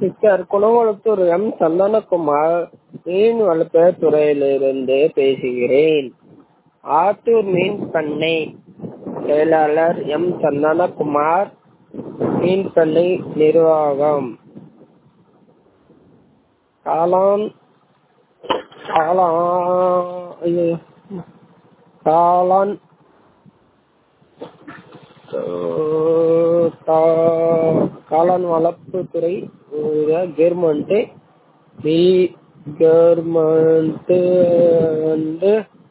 mister Gunavalathur M Chandanakumar மீன் வளர்ப்பு துறையிலிருந்து பேசுகிறேன் ஆத்தூர் மீன் பண்ணை செயலாளர் எம் சந்தனகுமார் மீன் பண்ணை நிர்வாகம் காளான் காளான் ஐயோ, காளான் அஹ், கா- காளான் வளர்ப்புத்துறை கவர்மெண்ட் கவர்மெண்ட் வந்து